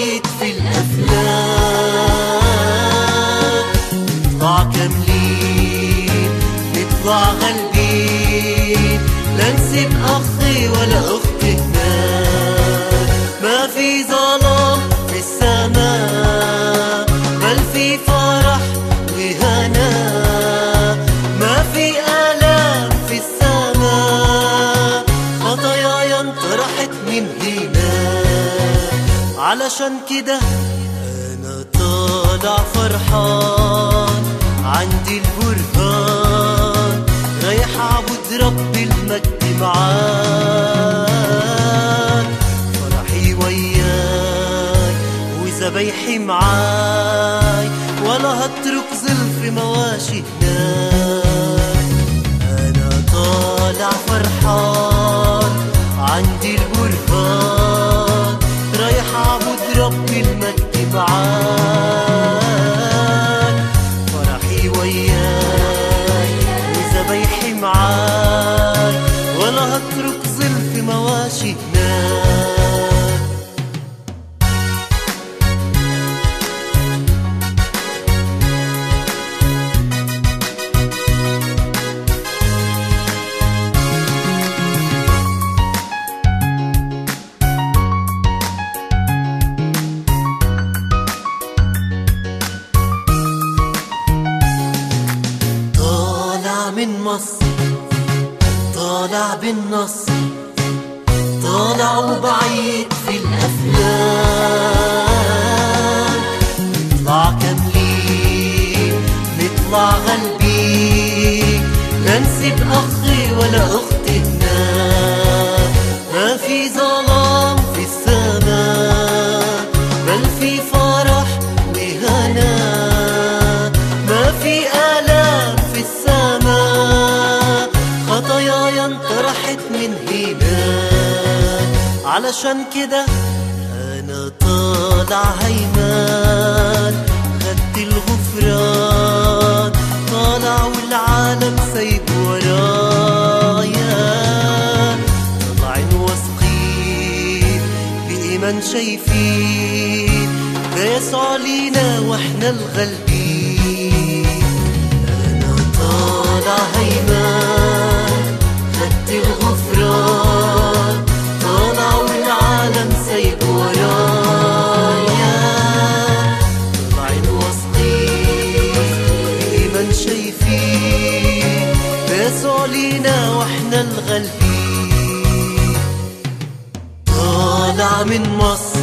وبعيد في الأفلاك نطلع كاملين نطلع غالبين لا نسيب أخي ولا أخت هناك ما في ظلام في السماء بل في فرح وهنا ما في آلام في السماء خطاياي انطرحت من هنا علشان كده أنا طالع فرحان عندي البرهان رايح أعبد رب المجد معاك فرحي وياي وذبايحي معاي ولا هترك زلف مواشي هناك أنا طالع فرحان عندي البرهان رايح أعبد رب المجد معاك فرحي وياي وذبايحي معاي ولا هترك زلف مواشي هناك طالع من مصر طالع بالنص طالع وبعيد في الأفلاك نطلع كاملين نطلع غالبين لا نسيب أخي ولا أخت هناك ما في ظلام في السماء بل في فرح وهنا ما في آلام في السماء خطاياي انطرحت من هنا علشان كده أنا طالع هيمان خدت الغفران طالع والعالم سايب ورايا طالعين واثقين بإيمان شايفين ده يسوع لينا واحنا الغالبين أنا طالع هيمان خدت الغفران طالع والعالم سايب ورايا طالعين واثقين بإيمان شايفين ده يسوع لينا واحنا الغالبين طالع من مصر